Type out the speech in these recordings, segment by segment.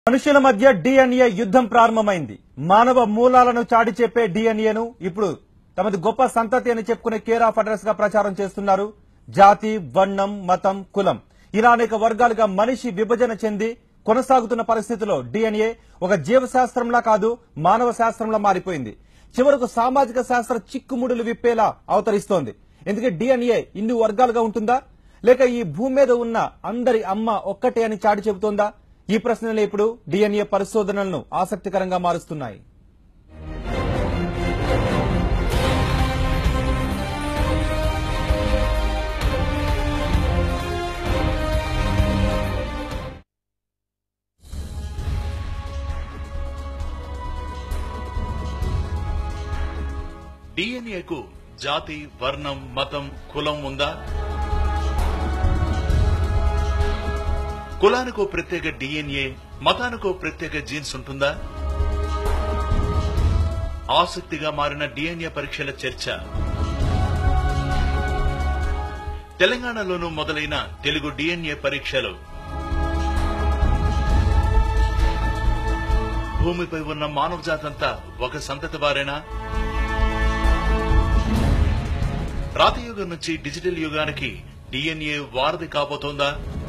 మనుషుల మధ్య డిఎన్ఏ యుద్ధం ప్రారంభమైంది మానవ మూలాలను చాటి చెప్పే డిఎన్ఏను ఇప్పుడు తమది గొప్ప సంతతి అని చెప్పుకునే కేర్ ఆఫ్ అడ్రస్ గా ప్రచారం చేస్తున్నారు జాతి వర్ణం మతం కులం ఇలా అనేక వర్గాలుగా మనిషి విభజన చెంది కొనసాగుతున్న పరిస్థితిలో డిఎన్ఏ ఒక జీవశాస్త్రంలా కాదు మానవ శాస్త్రంలా మారిపోయింది చివరకు సామాజిక శాస్త్ర చిక్కుముడులు విప్పేలా అవతరిస్తోంది ఎందుకంటే డిఎన్ఏ ఇన్ని వర్గాలుగా ఉంటుందా లేక ఈ భూమి మీద ఉన్న అందరి అమ్మ ఒక్కటే అని చాటి చెబుతోందా ఈ ప్రశ్నలు ఇప్పుడు డిఎన్ఏ పరిశోధనలను ఆసక్తికరంగా మారుస్తున్నాయి డిఎన్ఏకు జాతి వర్ణం మతం కులం ఉందా కులానికో ప్రత్యేక డిఎన్ఏ మతానికో ప్రత్యేక జీన్స్ ఉంటుందా ఆసక్తిగా మారిన డిఎన్ఏ పరీక్షల చర్చ తెలంగాణలోనూ మొదలైన తెలుగు డిఎన్ఏ పరీక్షలు భూమిపై ఉన్న మానవ జాతంతా ఒక సంతతి వారేనా రాతయుగం నుంచి డిజిటల్ యుగానికి డిఎన్ఏ వారధి కాబోతోందా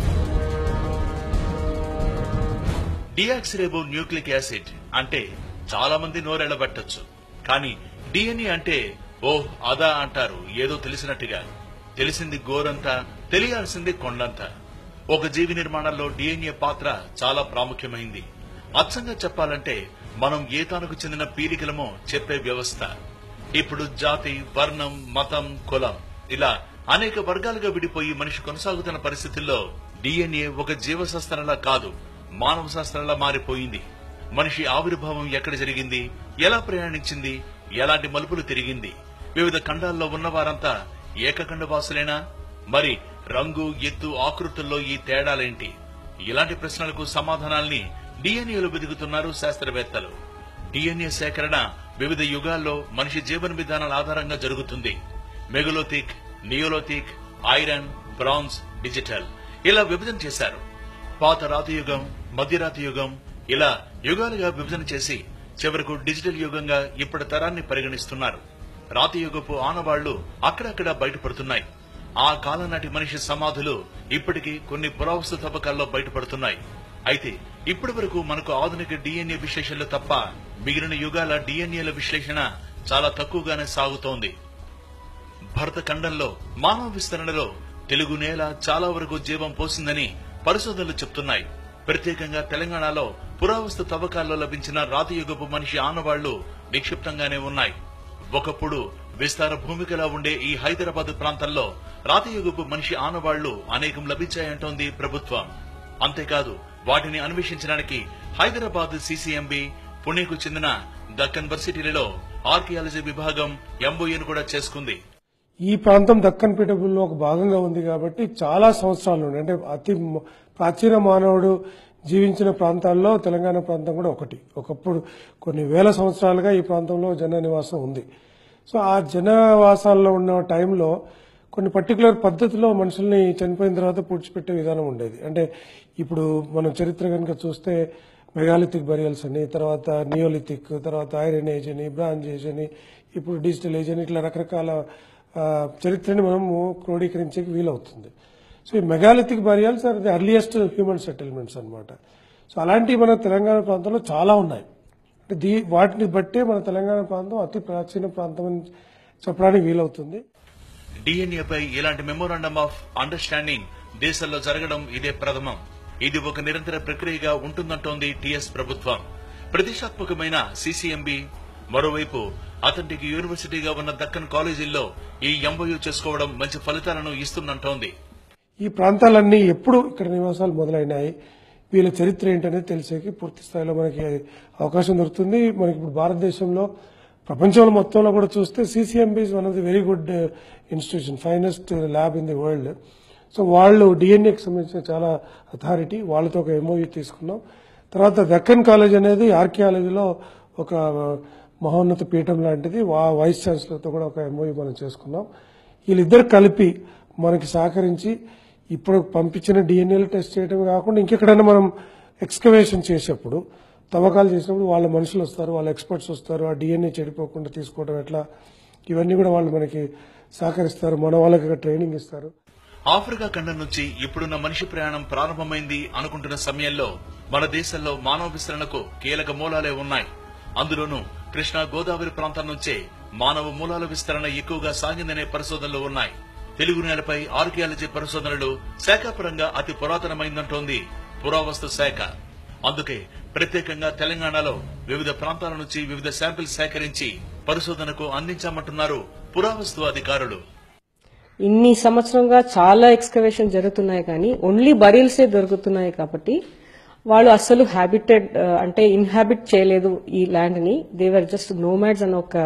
డియాక్సిరేబో న్యూక్లిక్ యాసిడ్ అంటే చాలా మంది నోరెళ్లబట్టచ్చు కానీ డిఎన్ఏ అంటే ఓహ్ అదా అంటారు ఏదో తెలిసినట్టుగా తెలిసింది గోరంతా తెలియాల్సింది కొండంతా ఒక జీవి నిర్మాణంలో డిఎన్ఏ పాత్ర చాలా ప్రాముఖ్యమైంది అచ్చంగా చెప్పాలంటే మనం ఏ తానుకు చెందిన పీలికలమో చెప్పే వ్యవస్థ ఇప్పుడు జాతి వర్ణం మతం కులం ఇలా అనేక వర్గాలుగా విడిపోయి మనిషి కొనసాగుతున్న పరిస్థితుల్లో డిఎన్ఏ ఒక జీవశాస్త్రంలా కాదు మానవ శాస్త్రంలా మారిపోయింది మనిషి ఆవిర్భావం ఎక్కడ జరిగింది ఎలా ప్రయాణించింది ఎలాంటి మలుపులు తిరిగింది వివిధ ఖండాల్లో ఉన్నవారంతా ఏకఖండ వాసులేనా మరి రంగు ఎత్తు ఆకృతుల్లో ఈ తేడాలేంటి ఇలాంటి ప్రశ్నలకు సమాధానాల్ని డిఎన్ఏలో వెతుకుతున్నారు శాస్త్రవేత్తలు డిఎన్ఏ సేకరణ వివిధ యుగాల్లో మనిషి జీవన విధానాల ఆధారంగా జరుగుతుంది megalithic neolithic iron bronze digital ఇలా విభజన చేశారు పాత రాతియుగం మధ్యరాతి యుగం ఇలా యుగాలుగా విభజన చేసి చివరకు డిజిటల్ యుగంగా ఇప్పటి తరాన్ని పరిగణిస్తున్నారు రాతియుగపు ఆనవాళ్లు అక్కడక్కడ బయటపడుతున్నాయి ఆ కాలం నాటి మనిషి సమాధులు ఇప్పటికీ కొన్ని పురావస్తు తవ్వకాల్లో బయటపడుతున్నాయి అయితే ఇప్పటి వరకు మనకు ఆధునిక డిఎన్ఏ విశ్లేషణలు తప్ప మిగిలిన యుగాల డిఎన్ఏల విశ్లేషణ చాలా తక్కువగానే సాగుతోంది భరత ఖండంలో మానవ విస్తరణలో తెలుగు నేల చాలా వరకు జీవం పోసిందని పరిశోధనలు చెప్తున్నాయి ప్రత్యేకంగా తెలంగాణలో పురావస్తు తవ్వకాల్లో లభించిన రాతియుగపు మనిషి ఆనవాళ్లు నిక్షిప్తంగానే ఉన్నాయి ఒకప్పుడు విస్తార భూమికలా ఉండే ఈ హైదరాబాద్ ప్రాంతంలో రాతియుగపు మనిషి ఆనవాళ్లు అనేకం లభించాయంటోంది ప్రభుత్వం అంతేకాదు వాటిని అన్వేషించడానికి హైదరాబాద్ సిసిఎంబి పుణేకు చెందిన దక్కన్ వర్సిటీలలో ఆర్కియాలజీ విభాగం ఎంబోఏను కూడా చేసుకుంది ఈ ప్రాంతం దక్కన్ పీఠభూమిలో ఒక భాగంగా ఉంది కాబట్టి చాలా సంవత్సరాల నుండి అంటే అతి మ- ప్రాచీన మానవుడు జీవించిన ప్రాంతాల్లో తెలంగాణ ప్రాంతం కూడా ఒకటి ఒకప్పుడు కొన్ని వేల సంవత్సరాలుగా ఈ ప్రాంతంలో జన నివాసం ఉంది సో ఆ జనవాసాల్లో ఉన్న టైంలో కొన్ని పర్టికులర్ పద్ధతిలో మనుషుల్ని చనిపోయిన తర్వాత పూడ్చిపెట్టే విధానం ఉండేది అంటే ఇప్పుడు మనం చరిత్ర కనుక చూస్తే మెగాలిథిక్ బరియల్స్ అని తర్వాత నియోలిథిక్ తర్వాత ఐరన్ ఏజ్ అని బ్రాంజ్ ఏజ్ అని ఇప్పుడు డిజిటల్ ఏజ్ అని ఇట్లా రకరకాల ఆ, చరిత్రని మనము క్రోడీకరించేకి వీలవుతుంది సో ఈ megalithic burials are the earliest human settlements అన్నమాట సో అలాంటివి మన తెలంగాణ ప్రాంతంలో చాలా ఉన్నాయి అంటే దీ వాటిని బట్టే మన తెలంగాణ ప్రాంతం అతి ప్రాచీన ప్రాంతం అని చెప్పడానికి వీలవుతుంది డిఎన్ఏపై ఇలాంటి మెమోరాండమ్ ఆఫ్ అండర్స్టాండింగ్ దేశంలో జరగడం ఇదే ప్రథమం ఇది ఒక నిరంతర ప్రక్రియగా ఉంటుందంటోంది టిఎస్ ప్రభుత్వం ప్రతిష్టాత్మకమైన సిసిఎంబి మరోవైపు అతనికి యూనివర్సిటీగా ఉన్న దక్కన్ కాలేజీల్లో ఈ ఎంఓయూ చేసుకోవడం మంచి ఫలితాలను ఇస్తుందంటోంది ఈ ప్రాంతాలన్నీ ఎప్పుడు ఇక్కడ నివాసాలు మొదలైనాయి వీళ్ళ చరిత్ర ఏంటనేది తెలిసేకి పూర్తి స్థాయిలో మనకి అవకాశం దొరుకుతుంది మనకి ఇప్పుడు భారతదేశంలో ప్రపంచంలో మొత్తంలో కూడా చూస్తే CCMB is one of the very good institution finest lab in the world so వాళ్ళు డిఎన్ఏకి సంబంధించిన చాలా అథారిటీ వాళ్ళతో ఒక ఎంఓయూ తీసుకున్నాం తర్వాత దక్కన్ కాలేజ్ అనేది ఆర్కియాలజీలో ఒక మహోన్నత పీఠం లాంటిది వా- వైస్ ఛాన్సలర్తో కూడా ఒక ఎంఓయూ మనం చేసుకున్నాం వీళ్ళిద్దరు కలిపి మనకి సహకరించి ఇప్పుడు పంపించిన డిఎన్ఏలు టెస్ట్ చేయడం కాకుండా ఇంకెక్కడైనా మనం ఎక్స్కవేషన్ చేసేప్పుడు తవ్వకాలు చేసినప్పుడు వాళ్ళ మనుషులు వస్తారు వాళ్ళ ఎక్స్పర్ట్స్ వస్తారు ఆ డిఎన్ఏ చెడిపోకుండా తీసుకోవడం ఎట్లా ఇవన్నీ కూడా వాళ్ళు మనకి సహకరిస్తారు మన వాళ్ళకి ట్రైనింగ్ ఇస్తారు ఆఫ్రికా ఖండం నుంచి ఇప్పుడున్న మనిషి ప్రయాణం ప్రారంభమైంది అనుకుంటున్న సమయంలో మన దేశంలో మానవ విస్తరణకు కీలక మూలాలే ఉన్నాయి అందులోనూ కృష్ణా గోదావరి ప్రాంతం నుంచే మానవ మూలాల విస్తరణ ఎక్కువగా సాగిందనే పరిశోధనలు ఉన్నాయి తెలుగు నేలపై ఆర్కియాలజీ పరిశోధనలు శాఖాపరంగా అతి పురాతనమైందంటోంది పురావస్తు శాఖ అందుకే ప్రత్యేకంగా తెలంగాణలో వివిధ ప్రాంతాల నుంచి వివిధ శాంపిల్స్ సేకరించి పరిశోధనకు అందించామంటున్నారు పురావస్తు అధికారులు ఇన్ని సంవత్సరంగా చాలా ఎక్స్కవేషన్ జరుగుతున్నాయి కానీ ఓన్లీ బరీల్సే దొరుకుతున్నాయి కాబట్టి వాళ్ళు అసలు హ్యాబిటెడ్ అంటే ఇన్హాబిట్ చేయలేదు ఈ ల్యాండ్ ని దేవర్ జస్ట్ నోమాడ్స్ అని ఒక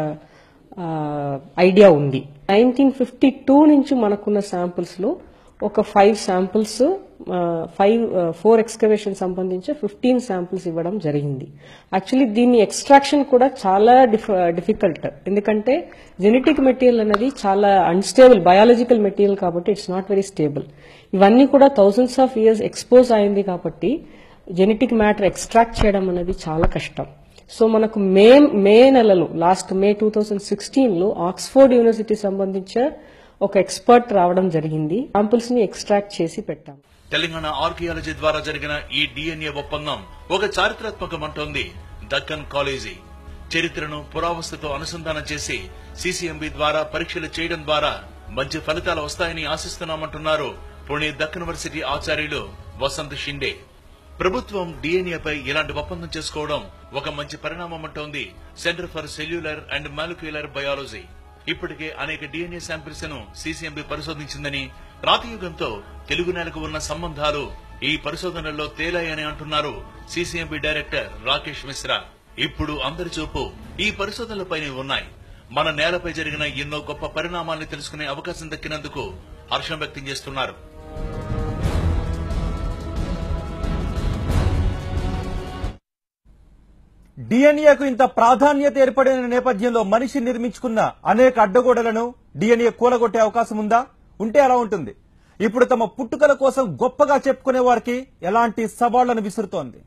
ఐడియా ఉంది నైన్టీన్ ఫిఫ్టీ టూ నుంచి మనకున్న శాంపుల్స్ లో ఒక five samples five four excavation సంబంధించి ఫిఫ్టీన్ శాంపుల్స్ ఇవ్వడం జరిగింది యాక్చువల్లీ దీన్ని ఎక్స్ట్రాక్షన్ కూడా చాలా డిఫికల్ట్ ఎందుకంటే జెనెటిక్ మెటీరియల్ అనేది చాలా అన్స్టేబుల్ బయాలజికల్ మెటీరియల్ కాబట్టి ఇట్స్ నాట్ వెరీ స్టేబుల్ ఇవన్నీ కూడా థౌసండ్స్ ఆఫ్ ఇయర్స్ ఎక్స్పోజ్ అయింది కాబట్టి జెనెటిక్ మ్యాటర్ ఎక్స్ట్రాక్ట్ చేయడం అనేది చాలా కష్టం సో మనకు మే మే నెలలో last May two thousand sixteen లో ఆక్స్ఫోర్డ్ యూనివర్సిటీ సంబంధించిన ఒక ఎక్స్పర్ట్ రావడం జరిగింది శాంపుల్స్ ని ఎక్స్ట్రాక్ట్ చేసి పెట్టాం తెలంగాణ ఆర్కియాలజీ ద్వారా జరిగిన ఈ డిఎన్ఏ ఒప్పందం ఒక చారిత్రాత్మకమంటోంది దక్కన్ కాలేజీ చరిత్రను పురావస్తుతో అనుసంధానం చేసి సీసీఎంబీ ద్వారా పరీక్షలు చేయడం ద్వారా మంచి ఫలితాలు వస్తాయని ఆశిస్తున్నామంటున్నారు పుణే దక్కన్ యూనివర్సిటీ ఆచార్యులు వసంత్ షిండే ప్రభుత్వం డిఎన్ఏపై ఇలాంటి ఒప్పందం చేసుకోవడం ఒక మంచి పరిణామం అంటోంది Centre for cellular and molecular biology ఇప్పటికే అనేక డిఎన్ఏ శాంపిల్స్ ను సీసీఎంబీ పరిశోధించిందని రాతియుగంతో తెలుగు నేలకు ఉన్న సంబంధాలు ఈ పరిశోధనల్లో తేలాయని అంటున్నారు సీసీఎంబీ డైరెక్టర్ రాకేష్ మిశ్రా ఇప్పుడు అందరి చూపు ఈ పరిశోధనలపైనే ఉన్నాయి మన నేలపై జరిగిన ఎన్నో గొప్ప పరిణామాల్ని తెలుసుకునే అవకాశం దక్కినందుకు హర్షం వ్యక్తం చేస్తున్నారు డిఎన్ఏకు ఇంత ప్రాధాన్యత ఏర్పడిన నేపథ్యంలో మనిషి నిర్మించుకున్న అనేక అడ్డగోడలను డిఎన్ఏ కూలగొట్టే అవకాశం ఉందా ఉంటే అలా ఉంటుంది ఇప్పుడు తమ పుట్టుకల కోసం గొప్పగా చెప్పుకునే వారికి ఎలాంటి సవాళ్లను విసురుతోంది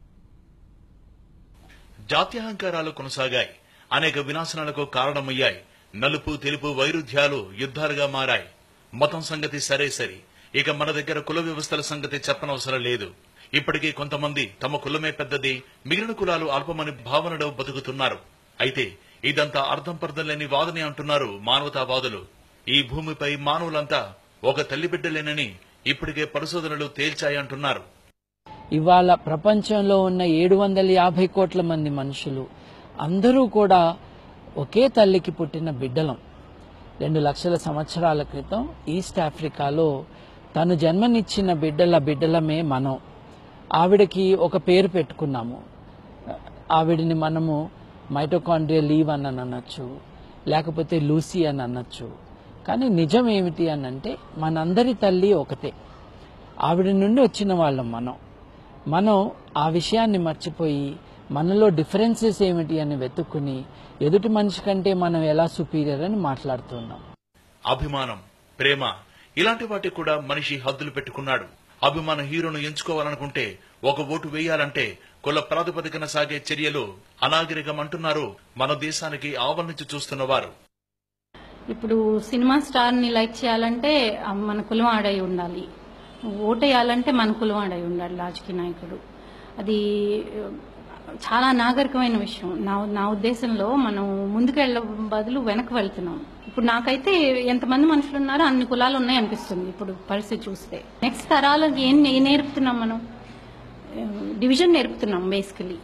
జాత్యహంకారాలు కొనసాగాయి అనేక వినాశనాలకు కారణమయ్యాయి నలుపు తెలుపు వైరుధ్యాలు యుద్ధాలుగా మారాయి మతం సంగతి సరే సరి ఇక మన దగ్గర కుల వ్యవస్థల సంగతి చెప్పనవసరం లేదు ఇప్పటికీ కొంతమంది తమ కులమే పెద్దది మిగిలిన కులాలు అల్పమని భావనలో బతుకుతున్నారు అయితే ఇదంతా అర్థం పర్థం లేని వాదనే అంటున్నారు మానవతావాదులు ఈ భూమిపై మానవులంతా ఒక తల్లి బిడ్డలేనని ఇప్పటికే పరిశోధనలు తేల్చాయంటున్నారు ఇవాళ ప్రపంచంలో ఉన్న ఏడు వందల యాభై కోట్ల మంది మనుషులు అందరూ కూడా ఒకే తల్లికి పుట్టిన బిడ్డలం రెండు లక్షల సంవత్సరాల క్రితం ఈస్ట్ ఆఫ్రికాలో తను జన్మనిచ్చిన బిడ్డల బిడ్డలమే మనం ఆవిడకి ఒక పేరు పెట్టుకున్నాము ఆవిడని మనము మైటోకాండ్రియా లీవ్ అని అనొచ్చు లేకపోతే లూసీ అని అనొచ్చు కానీ నిజం ఏమిటి అని అంటే మనందరి తల్లి ఒకటే ఆవిడ నుండి వచ్చిన వాళ్ళం మనం మనం ఆ విషయాన్ని మర్చిపోయి మనలో డిఫరెన్సెస్ ఏమిటి అని వెతుక్కుని ఎదుటి మనిషి కంటే మనం ఎలా సుపీరియర్ అని మాట్లాడుతున్నాం అభిమానం ప్రేమ ఇలాంటి వాటికి కూడా మనిషి హద్దులు పెట్టుకున్నాడు అభిమాన హీరోను ఎంచుకోవాలనుకుంటే ఒక ఓటు వేయాలంటే కుల ప్రాతిపదికన సాగే చర్యలు అనాగరికం అంటున్నారు మన దేశానికి ఆవరించి చూస్తున్నవారు ఇప్పుడు సినిమా స్టార్ ని లైక్ చేయాలంటే ఆ మన కులం ఆడై ఉండాలి ఓటేయాలంటే మన కులం ఆడై ఉండాలి రాజకీయ నాయకుడు అది ఆ, చాలా నాగరికమైన విషయం నా నా ఉద్దేశంలో మనం ముందుకెళ్ళ బదులు వెనక్కి వెళ్తున్నాం ఇప్పుడు నాకైతే ఎంతమంది మనుషులు ఉన్నారో అన్ని కులాలు ఉన్నాయి అనిపిస్తుంది ఇప్పుడు పరిస్థితి చూస్తే నెక్స్ట్ తరాలకు ఏం ఏం నేర్పుతున్నాం మనం డివిజన్ నేర్పుతున్నాం బేసికలీ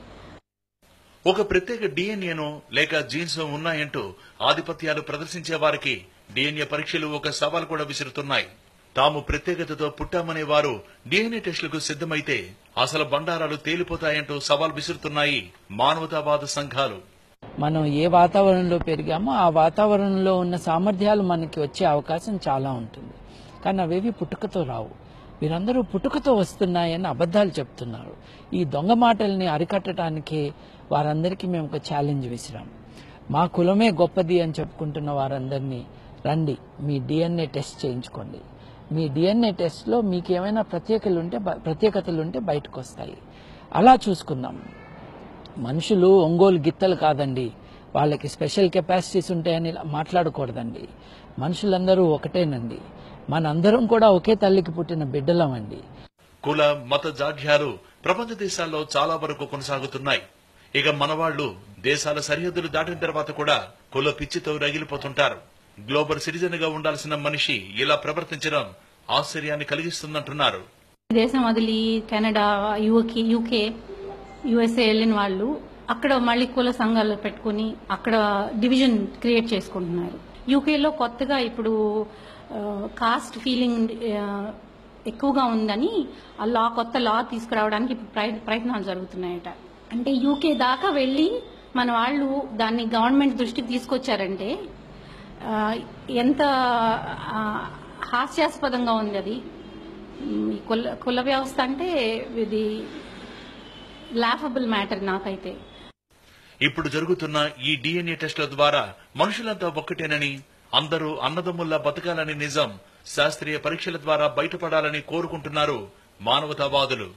ఒక ప్రత్యేక డిఎన్ఏను లేక జీన్స్ ఉన్నాయంటూ ఆధిపత్యాలు ప్రదర్శించే వారికి డిఎన్ఏ పరీక్షలు ఒక సవాల్ కూడా విసురుతున్నాయి తాము ప్రత్యేకతతో పుట్టామనే వారు డిఎన్ఏ టెస్టులకు సిద్ధమైతే అసలు బండారాలు తేలిపోతాయంటూ సవాల్ విసురుతున్నాయి మానవతావాద సంఘాలు మనం ఏ వాతావరణంలో పెరిగామో ఆ వాతావరణంలో ఉన్న సామర్థ్యాలు మనకి వచ్చే అవకాశం చాలా ఉంటుంది కానీ అవేవి పుట్టుకతో రావు వీరందరూ పుట్టుకతో వస్తున్నాయని అబద్ధాలు చెప్తున్నారు ఈ దొంగ మాటల్ని అరికట్టడానికే వారందరికీ మేము ఒక ఛాలెంజ్ విసిరాం మా కులమే గొప్పది అని చెప్పుకుంటున్న వారందరినీ రండి మీ డిఎన్ఏ టెస్ట్ చేయించుకోండి మీ డిఎన్ఏ టెస్ట్లో మీకు ఏమైనా ప్రత్యేకలు ఉంటే బ- ప్రత్యేకతలు ఉంటే బయటకు వస్తాయి అలా చూసుకుందాం మనుషులు ఒంగోలు గిత్తలు కాదండి వాళ్ళకి స్పెషల్ కెపాసిటీస్ ఉంటాయని ఇలా మాట్లాడకూడదండి మనుషులందరూ ఒకటేనండి మనందరం కూడా ఒకే తల్లికి పుట్టిన బిడ్డలమండి కుల మత జాడ్యాలు ప్రపంచ దేశాల్లో చాలా వరకు కొనసాగుతున్నాయి ఇక మనవాళ్లు దేశాల సరిహద్దులు దాటిన తర్వాత కూడా కుల పిచ్చితో రగిలిపోతుంటారు గ్లోబల్ సిటిజన్ గా ఉండాల్సిన మనిషి ఇలా ప్రవర్తించడం ఆశ్చర్యాన్ని కలిగిస్తుందంటున్నారు దేశం వదిలి కెనడా యూకే యూకే యుఎస్ఏ వెళ్ళిన వాళ్ళు అక్కడ మళ్ళీ కుల సంఘాలు పెట్టుకుని అక్కడ డివిజన్ క్రియేట్ చేసుకుంటున్నారు యూకేలో కొత్తగా ఇప్పుడు కాస్ట్ ఫీలింగ్ ఎక్కువగా ఉందని ఆ లా కొత్త లా తీసుకురావడానికి ఇప్పుడు ప్రయ- ప్రయత్నాలు జరుగుతున్నాయట అంటే యూకే దాకా వెళ్ళి మన వాళ్ళు దాన్ని గవర్నమెంట్ దృష్టికి తీసుకొచ్చారంటే ఆ, ఎంత ఆ, హాస్యాస్పదంగా ఉంది అది ఉమ్, ఈ కుల కుల వ్యవస్థ అంటే ఇది లాఫబుల్ మ్యాటర్ నాకైతే ఇప్పుడు జరుగుతున్న ఈ డిఎన్ఏ టెస్టుల ద్వారా మనుషులంతా ఒక్కటేనని అందరూ అన్నదమ్ముల్లా బతకాలని నిజం శాస్త్రీయ పరీక్షల ద్వారా బయటపడాలని కోరుకుంటున్నారు మానవతావాదులు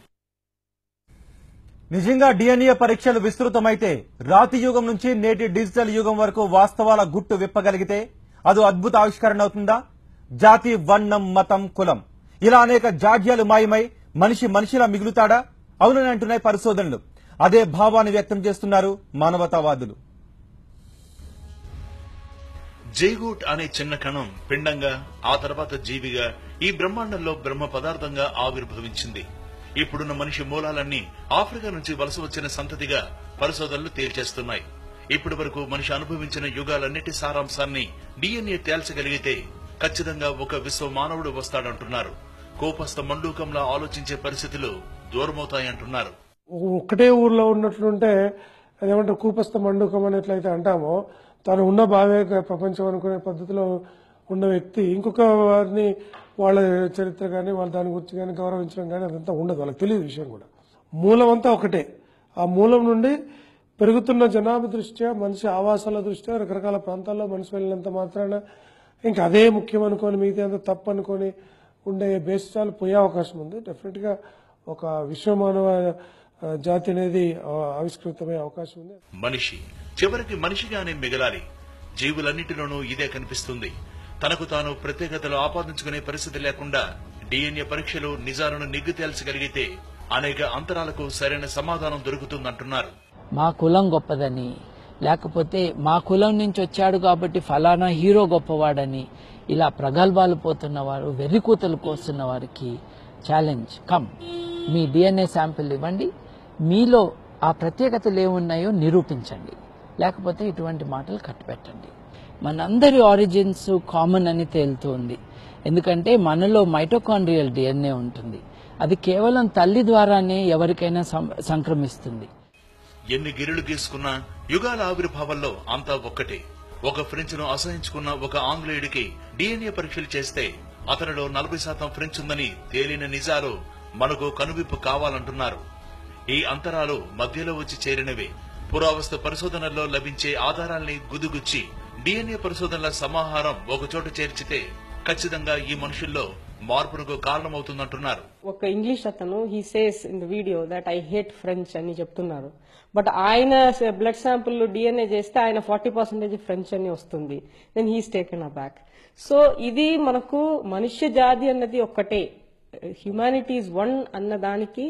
నిజంగా డిఎన్ఏ పరీక్షలు విస్తృతమైతే రాతి యుగం నుంచి నేటి డిజిటల్ యుగం వరకు వాస్తవాల గుట్టు విప్పగలిగితే అది అద్భుత ఆవిష్కరణ అవుతుందా జాతి వర్ణం మతం కులం ఇలా అనేక జాడ్యాలు మాయమై మనిషి మనిషిలా మిగులుతాడా అవునని అంటున్నాయి పరిశోధనలు అదే భావాన్ని వ్యక్తం చేస్తున్నారు మానవతావాదులు జైగూట్ అనే చిన్న కణం పిండంగా ఆ తర్వాత జీవిగా ఈ బ్రహ్మాండంలో బ్రహ్మ పదార్థంగా ఆవిర్భవించింది ఇప్పుడున్న మనిషి మూలాలన్నీ ఆఫ్రికా నుంచి వలస వచ్చిన సంతతిగా పరిశోధనలు తేల్చేస్తున్నాయి ఇప్పటి వరకు మనిషి అనుభవించిన యుగాలన్నిటి సారాంశాన్ని డిఎన్ఏ తేల్చగలిగితే ఖచ్చితంగా ఒక విశ్వ మానవుడు వస్తాడంటున్నారు కోపస్థ మండూకంలా ఆలోచించే పరిస్థితులు దూరమవుతాయంటున్నారు ఒక్కటే ఊర్లో ఉన్నట్లుంటే అదేమంటారు కూపస్థ మండుకం అని ఎట్లయితే అంటామో తను ఉన్న భావే ప్రపంచం అనుకునే పద్ధతిలో ఉన్న వ్యక్తి ఇంకొక వారిని వాళ్ళ చరిత్ర కానీ వాళ్ళ దాని గురించి కానీ గౌరవించడం కానీ అదంతా ఉండదు వాళ్ళకి తెలియదు విషయం కూడా మూలం అంతా ఒకటే ఆ మూలం నుండి పెరుగుతున్న జనాభా దృష్ట్యా మనిషి ఆవాసాల దృష్ట్యా రకరకాల ప్రాంతాల్లో మనిషి వెళ్ళినంత మాత్రాన ఇంకా అదే ముఖ్యం అనుకొని మిగతా అంతా తప్పు అనుకొని ఉండే బేసిసాలు పోయే అవకాశం ఉంది డెఫినెట్ గా ఒక విశ్వమానవ ఆ, జాతి అనేది ఆ, ఆవిష్కృతమయ్యే అవకాశం ఉంది మనిషి చివరికి మనిషిగానే మిగలాలి జీవులన్నిటిలోనూ ఇదే కనిపిస్తుంది తనకు తాను ప్రత్యేకతలు ఆపాదించుకునే పరిస్థితి లేకుండా డిఎన్ఏ పరీక్షలు నిజాలను నిగ్గు తేల్చగలిగితే అనేక అంతరాలకు సరైన సమాధానం దొరుకుతుందంటున్నారు మా కులం గొప్పదని లేకపోతే మా కులం నుంచి వచ్చాడు కాబట్టి ఫలానా హీరో గొప్పవాడని ఇలా ప్రగల్భాలు పోతున్న వారు వెర్రికూతలు కోస్తున్న వారికి ఛాలెంజ్ కమ్ మీ డిఎన్ఏ శాంపిల్ ఇవ్వండి మీలో ఆ ప్రత్యేకతలు ఏమున్నాయో నిరూపించండి లేకపోతే ఇటువంటి మాటలు కట్టిపెట్టండి మనందరి ఆరిజిన్స్ కామన్ అని తేలుతుంది ఎందుకంటే మనలో మైటోకాండ్రియల్ డిఎన్ఏ ఉంటుంది అది కేవలం తల్లి ద్వారానే ఎవరికైనా సం- సంక్రమిస్తుంది ఎన్ని గిరులు గీసుకున్నా యుగాల ఆవిర్భావంలో అంతా ఒక్కటే ఒక ఫ్రెంచ్ ను అసహించుకున్న ఒక ఆంగ్లేయుడికి డిఎన్ఏ పరీక్షలు చేస్తే అతనిలో నలభై శాతం ఫ్రెంచ్ ఉందని తేలిన నిజాలు మనకు కనువిప్పు కావాలంటున్నారు ఈ అంతరాలు మధ్యలో వచ్చి చేరినవే పురావస్తు పరిశోధనల్లో లభించే ఆధారాల్ని గుదిగుచ్చి డిఎన్ఏ పరిశోధనల సమాహారం ఒకచోట చేర్చితే ఖచ్చితంగా ఈ మనుషుల్లో మార్పునకు కారణమవుతుందంటున్నారు ఒక ఇంగ్లీష్ అతను he says in the video that I hate French అని చెప్తున్నారు బట్ ఆయన బ్లడ్ శాంపుల్ డిఎన్ఏ చేస్తే ఆయన ఫార్టీ పర్సెంటేజ్ ఫ్రెంచ్ అని వస్తుంది then he's taken a back so ఇది మనకు మనుష్య జాతి అన్నది ఒక్కటే హ్యుమానిటీ ఈజ్ వన్ అన్న దానికి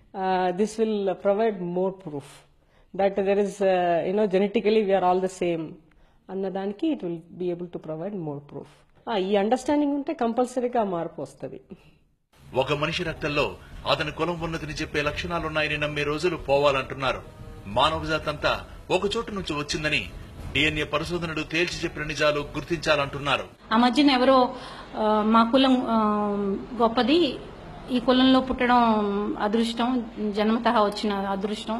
this will provide more proof that there is you know genetically we are all the same అన్న దానికి it will be able to provide more proof ఈ అండర్స్టాండింగ్ ఉంటే కంపల్సరీగా మార్పు వస్తుంది ఒక మనిషి రక్తంలో అతని కులం ఉన్నతిని చెప్పే లక్షణాలున్నాయని నమ్మే రోజులు పోవాలంటున్నారు మానవ జాతంతా ఒక చోటు నుంచి వచ్చిందని డిఎన్ఏ పరిశోధనలు తేల్చి చెప్పిన నిజాలు గుర్తించాలంటున్నారు ఆ మధ్యన ఎవరో ఆ, మా కులం ఆ, గొప్పది ఈ కులంలో పుట్టడం అదృష్టం జన్మతహా వచ్చిన అదృష్టం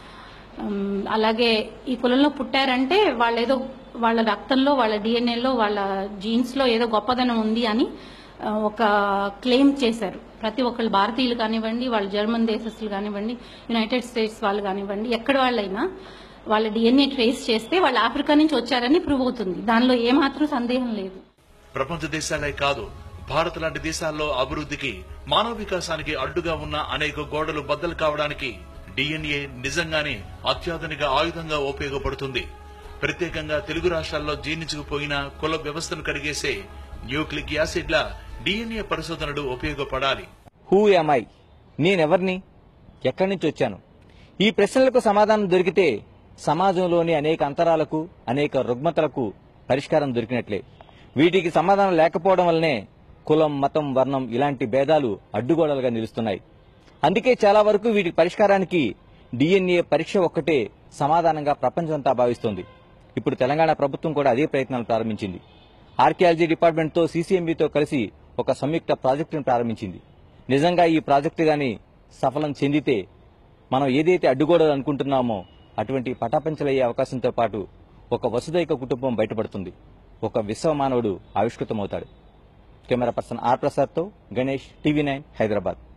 ఉమ్, అలాగే ఈ కులంలో పుట్టారంటే వాళ్ళేదో వాళ్ళ రక్తంలో వాళ్ళ డిఎన్ఏలో వాళ్ళ జీన్స్ లో ఏదో గొప్పదనం ఉంది అని ఆ, ఒక క్లెయిమ్ చేశారు ప్రతి ఒక్కళ్ళు భారతీయులు కానివ్వండి వాళ్ళు జర్మన్ దేశస్తులు కానివ్వండి యునైటెడ్ స్టేట్స్ వాళ్ళు కానివ్వండి ఎక్కడ వాళ్ళైనా వాళ్ళ డిఎన్ఏ ట్రేస్ చేస్తే వాళ్ళు ఆఫ్రికా నుంచి వచ్చారని ప్రూవ్ అవుతుంది దానిలో ఏమాత్రం సందేహం లేదు ప్రపంచ దేశాలే కాదు భారత్ లాంటి దేశాల్లో అభివృద్ధికి మానవ వికాసానికి అడ్డుగా ఉన్న అనేక గోడలు బద్దలు కావడానికి డిఎన్ఏ నిజంగానే అత్యాధునిక ఆయుధంగా ఉపయోగపడుతుంది ప్రత్యేకంగా తెలుగు రాష్ట్రాల్లో జీర్ణించుకుపోయిన కుల వ్యవస్థను కడిగేసే న్యూక్లిక్ యాసిడ్ల డిఎన్ఏ పరిశోధనలు ఉపయోగపడాలి హూ ఐ నేనెవర్ని ఎక్కడి నుంచి వచ్చాను ఈ ప్రశ్నలకు సమాధానం దొరికితే సమాజంలోని అనేక అంతరాలకు అనేక రుగ్మతలకు పరిష్కారం దొరికినట్లే వీటికి సమాధానం లేకపోవడం వల్లనే కులం మతం వర్ణం ఇలాంటి భేదాలు అడ్డుగోడలుగా నిలుస్తున్నాయి అందుకే చాలా వరకు వీటి పరిష్కారానికి డిఎన్ఏ పరీక్ష ఒక్కటే సమాధానంగా ప్రపంచమంతా భావిస్తోంది ఇప్పుడు తెలంగాణ ప్రభుత్వం కూడా అదే ప్రయత్నాలు ప్రారంభించింది ఆర్కియాలజీ డిపార్ట్మెంట్తో సీసీఎంబీతో కలిసి ఒక సంయుక్త ప్రాజెక్టును ప్రారంభించింది నిజంగా ఈ ప్రాజెక్టు గాని సఫలం చెందితే మనం ఏదైతే అడ్డుగోడలు అనుకుంటున్నామో అటువంటి పటాపంచలయ్యే అవకాశంతో పాటు ఒక వసుదైక కుటుంబం బయటపడుతుంది ఒక విశ్వ మానవుడు ఆవిష్కృతమవుతాడు కెమెరా పర్సన్ ఆర్ ప్రసాద్తో గణేష్ టీవీ నైన్ హైదరాబాద్